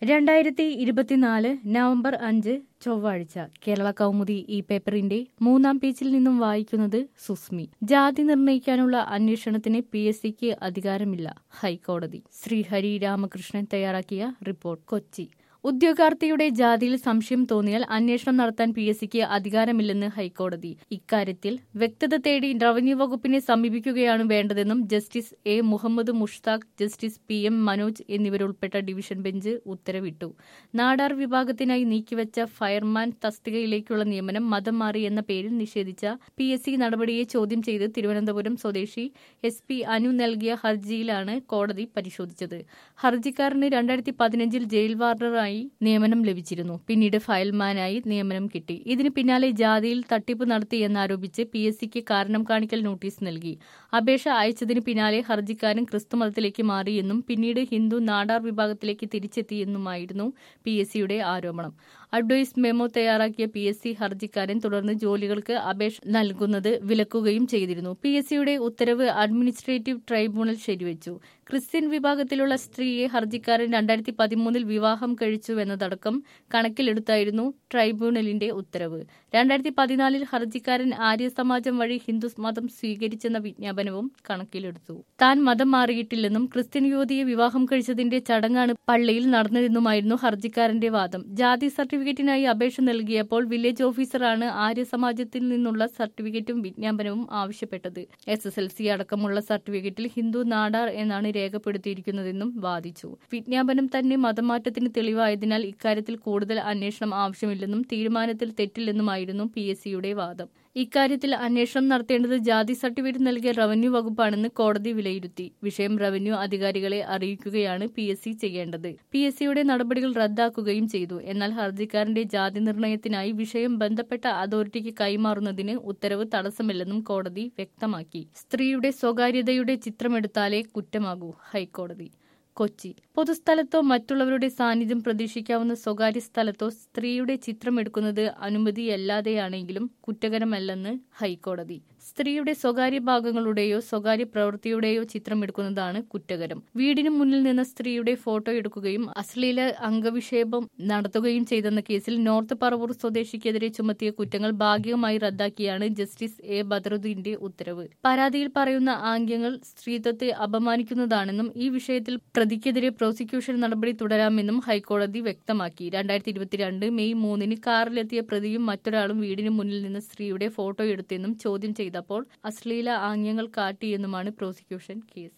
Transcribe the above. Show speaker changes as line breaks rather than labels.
രണ്ടായിരത്തി ഇരുപത്തിനാല് നവംബർ അഞ്ച് ചൊവ്വാഴ്ച കേരള കൗമുദി ഈ പേപ്പറിന്റെ മൂന്നാം പേജിൽ നിന്നും വായിക്കുന്നത് സുസ്മി ജാതി നിർണയിക്കാനുള്ള അന്വേഷണത്തിന് പി എസ് സിക്ക് അധികാരമില്ല ഹൈക്കോടതി ശ്രീഹരി രാമകൃഷ്ണൻ തയ്യാറാക്കിയ റിപ്പോർട്ട് കൊച്ചി ഉദ്യോഗാർത്ഥിയുടെ ജാതിയിൽ സംശയം തോന്നിയാൽ അന്വേഷണം നടത്താൻ പി എസ് സിക്ക് അധികാരമില്ലെന്ന് ഹൈക്കോടതി ഇക്കാര്യത്തിൽ വ്യക്തത തേടി റവന്യൂ വകുപ്പിനെ സമീപിക്കുകയാണ് വേണ്ടതെന്നും justice A Muhammad Mushtaq justice P M Manoj എന്നിവരുൾപ്പെട്ട ഡിവിഷൻ ബെഞ്ച് ഉത്തരവിട്ടു നാടാർ വിഭാഗത്തിനായി നീക്കിവച്ച ഫയർമാൻ തസ്തികയിലേക്കുള്ള നിയമനം മതം മാറി എന്ന പേരിൽ നിഷേധിച്ച പി എസ് സി നടപടിയെ ചോദ്യം ചെയ്ത് തിരുവനന്തപുരം സ്വദേശി എസ് പി അനു നൽകിയ ഹർജിയിലാണ് കോടതി പരിശോധിച്ചത് ഹർജിക്കാരന് രണ്ടായിരത്തി പതിനഞ്ചിൽ ജയിൽ വാർഡറായി നിയമനം ലഭിച്ചിരുന്നു പിന്നീട് ഫയൽമാനായി നിയമനം കിട്ടി ഇതിന് പിന്നാലെ ജാതിയിൽ തട്ടിപ്പ് നടത്തി എന്നാരോപിച്ച് പി എസ് സിക്ക് കാരണം കാണിക്കൽ നോട്ടീസ് നൽകി അപേക്ഷ അയച്ചതിന് പിന്നാലെ ഹർജിക്കാരൻ ക്രിസ്തുമതത്തിലേക്ക് മാറിയെന്നും പിന്നീട് ഹിന്ദു നാടാർ വിഭാഗത്തിലേക്ക് തിരിച്ചെത്തിയെന്നുമായിരുന്നു പി എസ് സിയുടെ ആരോപണം അഡ്വൈസ് മെമ്മോ തയ്യാറാക്കിയ പി എസ് സി ഹർജിക്കാരൻ തുടർന്ന് ജോലികൾക്ക് അപേക്ഷ നൽകുന്നത് വിലക്കുകയും ചെയ്തിരുന്നു പി എസ് സിയുടെ ഉത്തരവ് അഡ്മിനിസ്ട്രേറ്റീവ് ട്രൈബ്യൂണൽ ശരിവച്ചു ക്രിസ്ത്യൻ വിഭാഗത്തിലുള്ള സ്ത്രീയെ ഹർജിക്കാരൻ രണ്ടായിരത്തി പതിമൂന്നിൽ വിവാഹം കഴിച്ചുവെന്നതടക്കം കണക്കിലെടുത്തായിരുന്നു ട്രൈബ്യൂണലിന്റെ ഉത്തരവ് രണ്ടായിരത്തി പതിനാലിൽ ഹർജിക്കാരൻ ആര്യസമാജം വഴി ഹിന്ദു മതം സ്വീകരിച്ചെന്ന വിജ്ഞാപനവും കണക്കിലെടുത്തു താൻ മതം മാറിയിട്ടില്ലെന്നും ക്രിസ്ത്യൻ യുവതിയെ വിവാഹം കഴിച്ചതിന്റെ ചടങ്ങാണ് പള്ളിയിൽ നടന്നതെന്നുമായിരുന്നു ഹർജിക്കാരന്റെ വാദം ജാതി സർട്ടിഫിക്കറ്റിനായി അപേക്ഷ നൽകിയപ്പോൾ വില്ലേജ് ഓഫീസറാണ് ആര്യസമാജത്തിൽ നിന്നുള്ള സർട്ടിഫിക്കറ്റും വിജ്ഞാപനവും ആവശ്യപ്പെട്ടത് എസ് എസ് എൽ സി അടക്കമുള്ള സർട്ടിഫിക്കറ്റിൽ ഹിന്ദു നാടാർ എന്നാണ് രേഖപ്പെടുത്തിയിരിക്കുന്നതെന്നും വാദിച്ചു വിജ്ഞാപനം തന്നെ മതമാറ്റത്തിന് തെളിവായതിനാൽ ഇക്കാര്യത്തിൽ കൂടുതൽ അന്വേഷണം ആവശ്യമില്ലെന്നും തീരുമാനത്തിൽ തെറ്റില്ലെന്നുമായിരുന്നു പി എസ് സിയുടെ വാദം ഇക്കാര്യത്തിൽ അന്വേഷണം നടത്തേണ്ടത് ജാതി സർട്ടിഫിക്കറ്റ് നൽകിയ റവന്യൂ വകുപ്പാണെന്ന് കോടതി വിലയിരുത്തി വിഷയം റവന്യൂ അധികാരികളെ അറിയിക്കുകയാണ് പി എസ് സി ചെയ്യേണ്ടത് പി എസ് സിയുടെ നടപടികൾ റദ്ദാക്കുകയും ചെയ്തു എന്നാൽ ഹർജിക്കാരന്റെ ജാതി നിർണയത്തിനായി വിഷയം ബന്ധപ്പെട്ട അതോറിറ്റിക്ക് കൈമാറുന്നതിന് ഉത്തരവ് തടസ്സമില്ലെന്നും കോടതി വ്യക്തമാക്കി സ്ത്രീയുടെ സ്വകാര്യതയുടെ ചിത്രമെടുത്താലേ കുറ്റമാകൂ ഹൈക്കോടതി കൊച്ചി പൊതുസ്ഥലത്തോ മറ്റുള്ളവരുടെ സാന്നിധ്യം പ്രതീക്ഷിക്കാവുന്ന സ്വകാര്യ സ്ഥലത്തോ സ്ത്രീയുടെ ചിത്രം എടുക്കുന്നത് അനുമതിയല്ലാതെയാണെങ്കിലും കുറ്റകരമല്ലെന്ന് ഹൈക്കോടതി സ്ത്രീയുടെ സ്വകാര്യ ഭാഗങ്ങളുടെയോ സ്വകാര്യ പ്രവൃത്തിയുടെയോ ചിത്രം എടുക്കുന്നതാണ് കുറ്റകരം വീടിന് മുന്നിൽ നിന്ന് സ്ത്രീയുടെ ഫോട്ടോ എടുക്കുകയും അശ്ലീല അംഗവിക്ഷേപം നടത്തുകയും ചെയ്തെന്ന കേസിൽ നോർത്ത് പറവൂർ സ്വദേശിക്കെതിരെ ചുമത്തിയ കുറ്റങ്ങൾ ഭാഗികമായി റദ്ദാക്കിയാണ് ജസ്റ്റിസ് എ ബദറുദ്ദീന്റെ ഉത്തരവ് പരാതിയിൽ പറയുന്ന ആംഗ്യങ്ങൾ സ്ത്രീത്വത്തെ അപമാനിക്കുന്നതാണെന്നും ഈ വിഷയത്തിൽ പ്രതിക്കെതിരെ പ്രോസിക്യൂഷൻ നടപടി തുടരാമെന്നും ഹൈക്കോടതി വ്യക്തമാക്കി രണ്ടായിരത്തി ഇരുപത്തിരണ്ട് മെയ് മൂന്നിന് കാറിലെത്തിയ പ്രതിയും മറ്റൊരാളും വീടിന് മുന്നിൽ നിന്ന് സ്ത്രീയുടെ ഫോട്ടോ എടുത്തെന്നും ചോദ്യം ചെയ്തപ്പോൾ അശ്ലീല ആംഗ്യങ്ങൾ കാട്ടിയെന്നുമാണ് പ്രോസിക്യൂഷൻ കേസ്